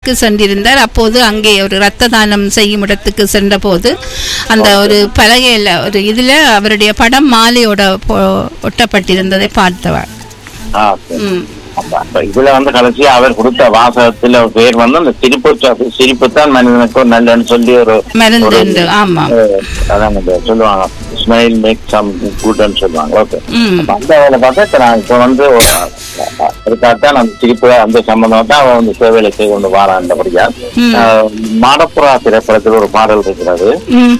இடத்துக்கு சென்றிருந்தார் அப்போது அங்கே ஒரு இரத்த தானம் செய்யும் இடத்துக்கு சென்றபோது அந்த ஒரு பலகையில் ஒரு இதில் அவருடைய படம் மாலையோட போ- ஒட்டப்பட்டிருந்ததை பார்த்தவர் ஆ, சரி. ம் அப்ப அப்ப இதுல வந்து கடைசியா அவர் கொடுத்த வாசகத்துல ஒரு பேர் வந்து அந்த சிரிப்பு ச- சிரிப்பு தான் மனிதனுக்கு ஒரு நல்லன்னு சொல்லி ஒரு மருந்து ஒரு- உண்டு, ஆமாம். அஹ், அதான் இந்த சொல்லுவாங்க ஸ்மைல் மேக் சம் குட்னு சொல்லுவாங்க ஓகே ம் அந்த வேலை பார்த்தா இப்ப நான் இப்ப வந்து அதுக்காகத்தான் அந்த சிரிப்பு அந்த சம்பந்தம் தான் அவன் வந்து சேவையில செய்து கொண்டு வாராண்டபடியா ம். மாடப்புறா திரைப்படத்தில் ஒரு பாடல் இருக்கிறது ம்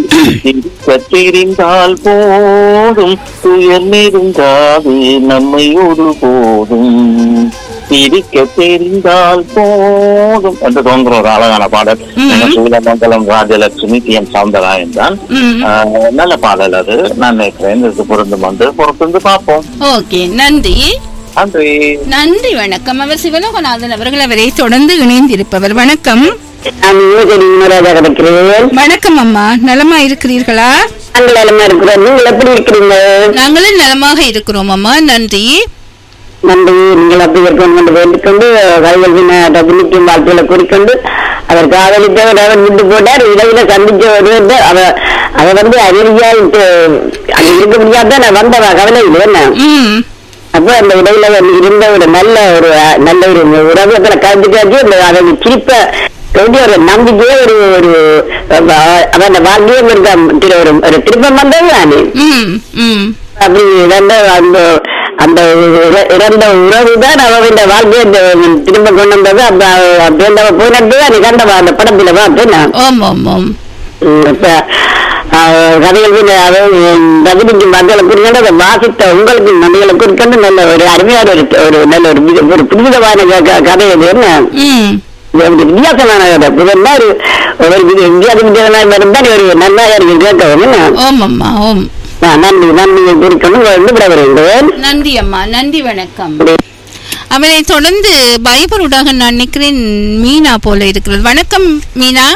தெரிந்தால் போதும் துயர் நெருங்காது நம்மை ஒரு போதும் சிரிக்க தெரிந்தால் போதும் என்று தோன்ற ஒரு அழகான பாடல் ம். எங்க சூலமங்கலம் ராஜலட்சுமி டி எம் சவுந்தரராயன் தான் ம் ஆஹ், நல்ல பாடல் அது நான் நினைக்கிறேன் இது பொருந்து வந்து பொறுத்திருந்து பார்ப்போம் ஓகே நன்றி நன்றி நன்றி வணக்கம் அவர் சிவலோகநாதன் அவர்கள் அவரை தொடர்ந்து இணைந்திருப்பவர் வணக்கம் நான் யுவஜடி வினோராஜா கிடைக்கிறேன் வணக்கம் அம்மா நலமா இருக்கிறீர்களா நாங்கள் எல்லாமே இருக்கிறோம் நீங்கள் எப்படி இருக்கிறீங்க நாங்களும் நலமாக இருக்கிறோம் அம்மா நன்றி நன்றி நீங்கள் அப்படி இருக்கணும் என்று வேண்டிக்கொண்டு கைகள் வின ரஜினிக்கும் வாழ்க்கையில கூறிக்கொண்டு அவர் காதலித்தவர் அவர் விட்டு போட்டார் இரவில சந்திச்ச ஒரு அவ அவ வந்து அறிவியா அங்க இருக்க முடியாத நான் வந்தவா கவலை இல்லை என்ன ம் அப்ப அந்த இடையில வந்து இருந்த ஒரு நல்ல ஒரு அஹ், நல்ல ஒரு உறவுகளை கலந்துக்காச்சு அந்த அதை சிரிப்ப வேண்டிய ஒரு நம்பிக்கையே ஒரு ஒரு அஹ், அவன் வாழ்க்கையும் இருக்க ஒரு ஒரு திருப்பம் வந்தது தானே ம் ம் அப்படி இறந்த அந்த அந்த இற- இறந்த உறவு தான் அவன் வாழ்க்கையை இந்த திரும்ப கொண்டு வந்தது அந்த அப்படி அந்த போயிட்டு நீ கண்டவா அந்த படத்துல பார்த்தேன் நான். ஓம் ஓம் ஓம் உம் இப்ப அஹ், கதைகள் வந்து அதாவது ரஜினிக்கு மக்களை குறிக்கொண்டு அதை வாசித்த உங்களுக்கு மக்களை குறிக்கொண்டு நல்ல ஒரு அருமையான ஒரு ஒரு நல்ல ஒரு வித- ஒரு புதுவிதமான க- க- கதை இது என்ன ம் இது ஒரு வித்தியாசமான கதை புதுன்னா ஒரு ஒரு வித- வித்தியாச வித்தியாசமான இருந்தால் ஒரு நல்லா இருக்கு கேட்கவும் என்ன ஓம் அம்மா ஓம் நான் நன்றி நன்றி குறிக்கொண்டு வந்து விட வருகிறேன் நன்றி அம்மா நன்றி வணக்கம் அவரை தொடர்ந்து பயபருடாக நான் நினைக்கிறேன் மீனா போல இருக்கிறது வணக்கம் மீனா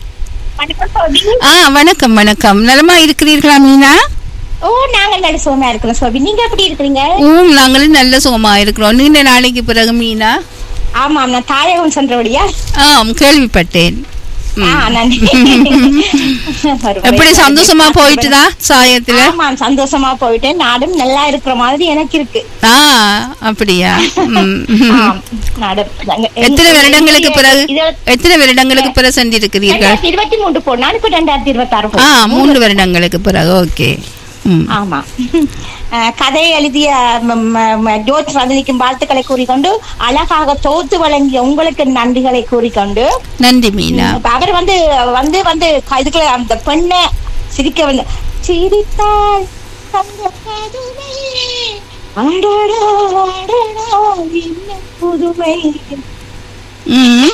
ஆ வணக்கம் வணக்கம் நலமா இருக்கிறீர்களா மீனா ஓ நாங்க நல்ல சுகமா இருக்கிறோம் சோபி நீங்க எப்படி இருக்கிறீங்க ஊம் நாங்களும் நல்ல சுகமா இருக்கிறோம் நீண்ட நாளைக்கு பிறகு மீனா ஆமாம் நான் தாயகம் சென்றபடியா ஆம் கேள்விப்பட்டேன் ம். ஆ நன்றி எப்படி சந்தோஷமா போயிட்டுதா சாயத்துல ஆமாம் சந்தோஷமா போயிட்டேன் நாடும் நல்லா இருக்கிற மாதிரி எனக்கு இருக்கு ஆ அப்படியா ம். ஆம், நாடும் அங்க- எத்தனை வருடங்களுக்கு பிறகு இது- எத்தனை வருடங்களுக்கு பிறகு சென்றிருக்கிறீர்கள் ரெண்டாயிரத்தி இருபத்தி மூன்று போனான் இப்ப ரெண்டாயிரத்தி இருபத்தி ஆறு ஆ மூன்று வருடங்களுக்கு பிறகு ஓகே ம் ஆமா அஹ், கதை எழுதிய ம- ம- ம- ஜோத் ரஜினிக்கும் வாழ்த்துக்களை கூறிக்கொண்டு அழகாக தொகுத்து வழங்கிய உங்களுக்கு நன்றிகளை கூறிக்கொண்டு நன்றி மீனா இப்ப அவர் வந்து வந்து வந்து க- இதுக்கு அந்த பெண்ணை சிரிக்க வந்து சிரித்தாள் அந்த பதுமை அடடா, அடடா, என்ன புதுமை ம்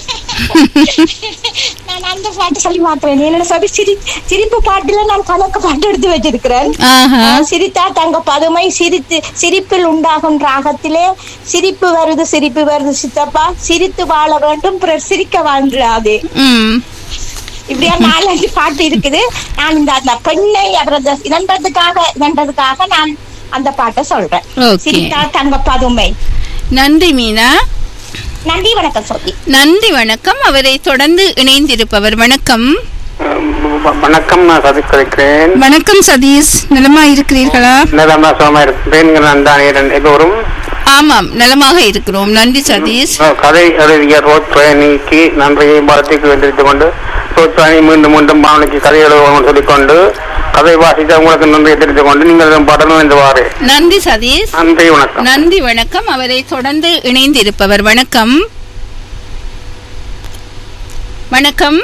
நான் அந்த பாட்டு சொல்லி மாத்துறேன் என்ன சொல்லி சிரி சிரிப்பு பாட்டுல நான் கணக்கு பாட்டு எடுத்து வச்சிருக்கிறேன் ஆஹா ஆஹ் சிரித்தா தங்க பதுமை சிரித்து சிரிப்பில் உண்டாகும் ராகத்திலே சிரிப்பு வருது சிரிப்பு வருது சித்தப்பா சிரித்து வாழ வேண்டும் பிறர் சிரிக்க வாழ்ந்துடாதே ம் இப்படியா நாலஞ்சு பாட்டு இருக்குது நான் இந்த அந்த பெண்ணை அவரது இனன்றதுக்காக இனன்றதுக்காக நான் அந்த பாட்டை சொல்றேன் Okay. சிரித்தா தங்க பதுமை நன்றி மீனா நன்றி வணக்கம் சொல்லி நன்றி வணக்கம் அவரை தொடர்ந்து இணைந்திருப்பவர் வணக்கம் வணக்கம் நான் சதீஷ் கிடைக்கிறேன் வணக்கம் சதீஷ் நலமா இருக்கிறீர்களா நிலமா சுகமா இருக்கிறேன் நான் தான் எல்லோரும் ஆமாம் நலமாக இருக்கிறோம் நன்றி சதீஷ் கதை எழுதிய ரோத் பயணிக்கு நன்றியை பாரதிக்கு தெரிவித்துக் கொண்டு ரோத் பயணி மீண்டும் மீண்டும் பாவனைக்கு கதை எழுதுவோம் சொல்லிக்கொண்டு கதை வாசித்த உங்களுக்கு நன்றியை தெரிவித்துக் கொண்டு நீங்கள் படணும் என்று வாரு நன்றி சதீஷ் நன்றி வணக்கம் நன்றி வணக்கம் அவரை தொடர்ந்து இணைந்திருப்பவர் வணக்கம் வணக்கம்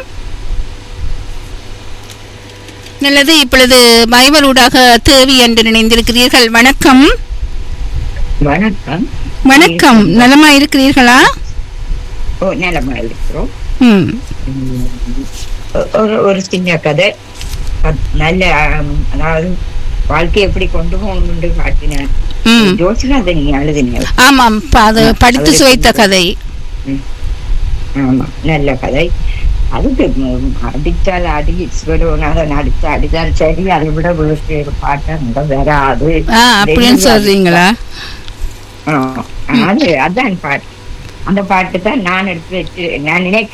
நல்லது இப்பொழுது மைவலூடாக தேவி என்று நினைந்திருக்கிறீர்கள் வணக்கம் வணக்கம் வணக்கம் நலமா இருக்கிறீர்களா ஓ நிலமா இருக்கிறோம் ம் ஒ- ஒரு ஒரு சின்ன கதை அ- நல்ல ஆம், அதாவது வாழ்க்கை எப்படி கொண்டு போகணும்னு காட்டினேன் ம் யோசனை அதை நீ எழுதினேன் ஆமாம் ப- அது படித்து சுவைத்த கதை ஆமா நல்ல கதை அதுக்கு ம், அடித்தால் அடி சிவலோகநாதன் அடித்த அடித்தால் சரி அதை விட விழுக்கு பாட்டு அங்க வராது ஆ அப்படின்னு சொல்றீங்களா ஆ, அது அதான் பாட்டு அந்த பாட்டு தான் நான் எடுத்து வச்சு நான் நினைக்க